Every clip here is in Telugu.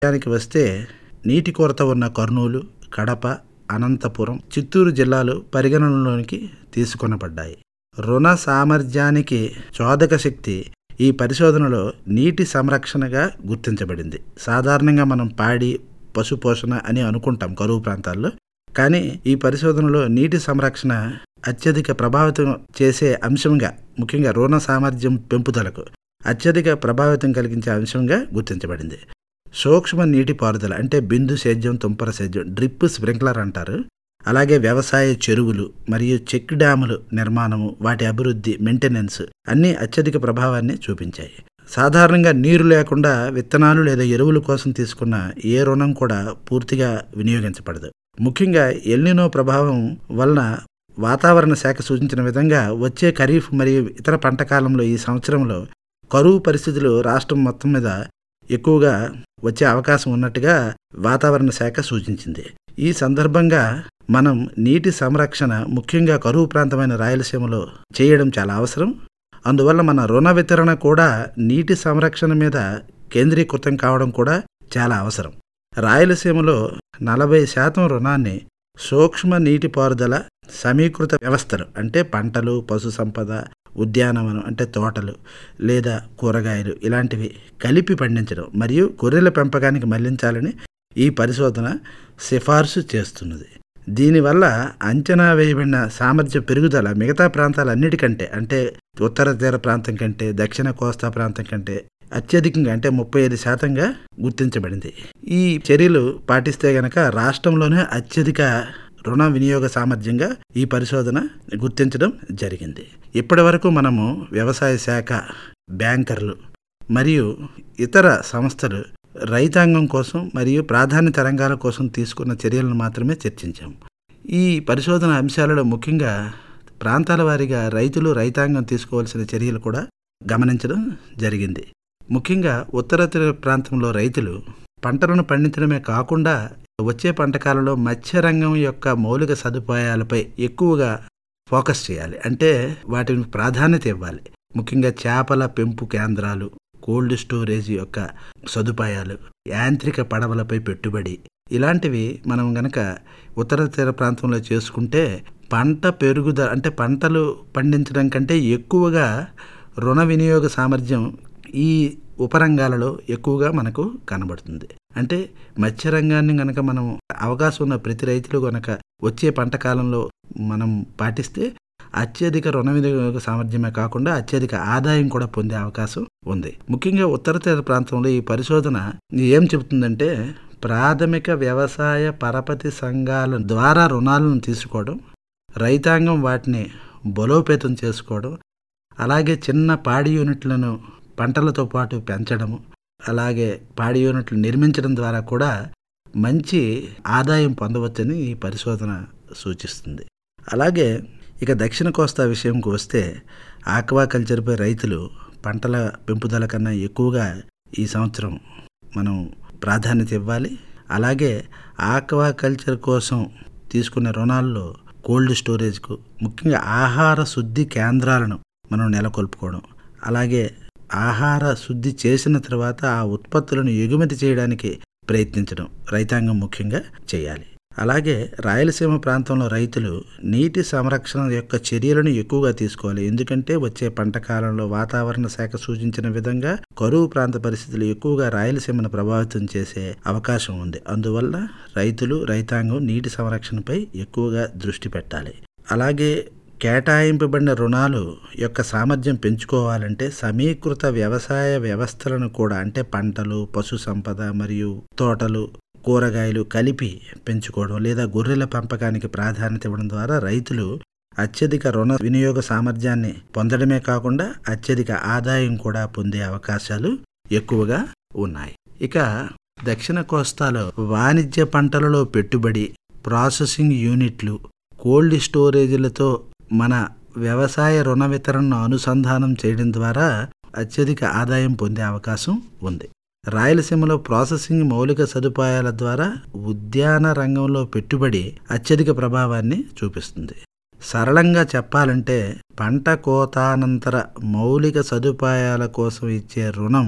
విషయానికి వస్తే నీటి కొరత ఉన్న కర్నూలు కడప అనంతపురం చిత్తూరు జిల్లాలు పరిగణనలోనికి తీసుకొనబడ్డాయి రుణ సామర్థ్యానికి చోదక శక్తి ఈ పరిశోధనలో నీటి సంరక్షణగా గుర్తించబడింది సాధారణంగా మనం పాడి పశుపోషణ అని అనుకుంటాం కరువు ప్రాంతాల్లో కానీ ఈ పరిశోధనలో నీటి సంరక్షణ అత్యధిక ప్రభావితం చేసే అంశంగా ముఖ్యంగా రుణ సామర్థ్యం పెంపుదలకు అత్యధిక ప్రభావితం కలిగించే అంశంగా గుర్తించబడింది సూక్ష్మ నీటిపారుదల అంటే బిందు సేద్యం తుంపర సేద్యం డ్రిప్ స్ప్రింక్లర్ అంటారు అలాగే వ్యవసాయ చెరువులు మరియు చెక్ డ్యాములు నిర్మాణము వాటి అభివృద్ధి మెయింటెనెన్స్ అన్నీ అత్యధిక ప్రభావాన్ని చూపించాయి సాధారణంగా నీరు లేకుండా విత్తనాలు లేదా ఎరువుల కోసం తీసుకున్న ఏ రుణం కూడా పూర్తిగా వినియోగించబడదు ముఖ్యంగా ఎల్నినో ప్రభావం వలన వాతావరణ శాఖ సూచించిన విధంగా వచ్చే ఖరీఫ్ మరియు ఇతర పంట కాలంలో ఈ సంవత్సరంలో కరువు పరిస్థితులు రాష్ట్రం మొత్తం మీద ఎక్కువగా వచ్చే అవకాశం ఉన్నట్టుగా వాతావరణ శాఖ సూచించింది ఈ సందర్భంగా మనం నీటి సంరక్షణ ముఖ్యంగా కరువు ప్రాంతమైన రాయలసీమలో చేయడం చాలా అవసరం అందువల్ల మన రుణ వితరణ కూడా నీటి సంరక్షణ మీద కేంద్రీకృతం కావడం కూడా చాలా అవసరం రాయలసీమలో నలభై శాతం రుణాన్ని సూక్ష్మ నీటిపారుదల సమీకృత వ్యవస్థలు అంటే పంటలు పశు సంపద ఉద్యానవనం అంటే తోటలు లేదా కూరగాయలు ఇలాంటివి కలిపి పండించడం మరియు గొర్రెల పెంపకానికి మళ్లించాలని ఈ పరిశోధన సిఫార్సు చేస్తున్నది దీనివల్ల అంచనా వేయబడిన సామర్థ్య పెరుగుదల మిగతా ప్రాంతాలన్నిటికంటే అంటే ఉత్తర తీర ప్రాంతం కంటే దక్షిణ కోస్తా ప్రాంతం కంటే అత్యధికంగా అంటే ముప్పై ఐదు శాతంగా గుర్తించబడింది ఈ చర్యలు పాటిస్తే గనక రాష్ట్రంలోనే అత్యధిక రుణ వినియోగ సామర్థ్యంగా ఈ పరిశోధన గుర్తించడం జరిగింది ఇప్పటి వరకు మనము వ్యవసాయ శాఖ బ్యాంకర్లు మరియు ఇతర సంస్థలు రైతాంగం కోసం మరియు ప్రాధాన్యత రంగాల కోసం తీసుకున్న చర్యలను మాత్రమే చర్చించాం ఈ పరిశోధన అంశాలలో ముఖ్యంగా ప్రాంతాల వారీగా రైతులు రైతాంగం తీసుకోవాల్సిన చర్యలు కూడా గమనించడం జరిగింది ముఖ్యంగా ఉత్తర తీర ప్రాంతంలో రైతులు పంటలను పండించడమే కాకుండా వచ్చే పంట కాలంలో మత్స్యరంగం యొక్క మౌలిక సదుపాయాలపై ఎక్కువగా ఫోకస్ చేయాలి అంటే వాటిని ప్రాధాన్యత ఇవ్వాలి ముఖ్యంగా చేపల పెంపు కేంద్రాలు కోల్డ్ స్టోరేజ్ యొక్క సదుపాయాలు యాంత్రిక పడవలపై పెట్టుబడి ఇలాంటివి మనం గనక ఉత్తర తీర ప్రాంతంలో చేసుకుంటే పంట పెరుగుదల అంటే పంటలు పండించడం కంటే ఎక్కువగా రుణ వినియోగ సామర్థ్యం ఈ ఉపరంగాలలో ఎక్కువగా మనకు కనబడుతుంది అంటే మత్స్యరంగాన్ని గనక మనం అవకాశం ఉన్న ప్రతి రైతులు గనక వచ్చే పంట కాలంలో మనం పాటిస్తే అత్యధిక రుణ వినియోగ సామర్థ్యమే కాకుండా అత్యధిక ఆదాయం కూడా పొందే అవకాశం ఉంది ముఖ్యంగా ఉత్తర తీర ప్రాంతంలో ఈ పరిశోధన ఏం చెబుతుందంటే ప్రాథమిక వ్యవసాయ పరపతి సంఘాల ద్వారా రుణాలను తీసుకోవడం రైతాంగం వాటిని బలోపేతం చేసుకోవడం అలాగే చిన్న పాడి యూనిట్లను పంటలతో పాటు పెంచడము అలాగే పాడి యూనిట్లు నిర్మించడం ద్వారా కూడా మంచి ఆదాయం పొందవచ్చని ఈ పరిశోధన సూచిస్తుంది అలాగే ఇక దక్షిణ కోస్తా విషయంకి వస్తే ఆక్వాకల్చర్పై రైతులు పంటల పెంపుదల కన్నా ఎక్కువగా ఈ సంవత్సరం మనం ప్రాధాన్యత ఇవ్వాలి అలాగే ఆక్వాకల్చర్ కోసం తీసుకున్న రుణాల్లో కోల్డ్ స్టోరేజ్కు ముఖ్యంగా ఆహార శుద్ధి కేంద్రాలను మనం నెలకొల్పుకోవడం అలాగే ఆహార శుద్ధి చేసిన తర్వాత ఆ ఉత్పత్తులను ఎగుమతి చేయడానికి ప్రయత్నించడం రైతాంగం ముఖ్యంగా చేయాలి అలాగే రాయలసీమ ప్రాంతంలో రైతులు నీటి సంరక్షణ యొక్క చర్యలను ఎక్కువగా తీసుకోవాలి ఎందుకంటే వచ్చే పంట కాలంలో వాతావరణ శాఖ సూచించిన విధంగా కరువు ప్రాంత పరిస్థితులు ఎక్కువగా రాయలసీమను ప్రభావితం చేసే అవకాశం ఉంది అందువల్ల రైతులు రైతాంగం నీటి సంరక్షణపై ఎక్కువగా దృష్టి పెట్టాలి అలాగే కేటాయింపబడిన రుణాలు యొక్క సామర్థ్యం పెంచుకోవాలంటే సమీకృత వ్యవసాయ వ్యవస్థలను కూడా అంటే పంటలు పశు సంపద మరియు తోటలు కూరగాయలు కలిపి పెంచుకోవడం లేదా గొర్రెల పెంపకానికి ప్రాధాన్యత ఇవ్వడం ద్వారా రైతులు అత్యధిక రుణ వినియోగ సామర్థ్యాన్ని పొందడమే కాకుండా అత్యధిక ఆదాయం కూడా పొందే అవకాశాలు ఎక్కువగా ఉన్నాయి ఇక దక్షిణ కోస్తాలో వాణిజ్య పంటలలో పెట్టుబడి ప్రాసెసింగ్ యూనిట్లు కోల్డ్ స్టోరేజీలతో మన వ్యవసాయ రుణ వితరణను అనుసంధానం చేయడం ద్వారా అత్యధిక ఆదాయం పొందే అవకాశం ఉంది రాయలసీమలో ప్రాసెసింగ్ మౌలిక సదుపాయాల ద్వారా ఉద్యాన రంగంలో పెట్టుబడి అత్యధిక ప్రభావాన్ని చూపిస్తుంది సరళంగా చెప్పాలంటే పంట కోతానంతర మౌలిక సదుపాయాల కోసం ఇచ్చే రుణం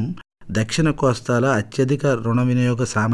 దక్షిణ కోస్తాలో అత్యధిక రుణ వినియోగ సామర్థ్యం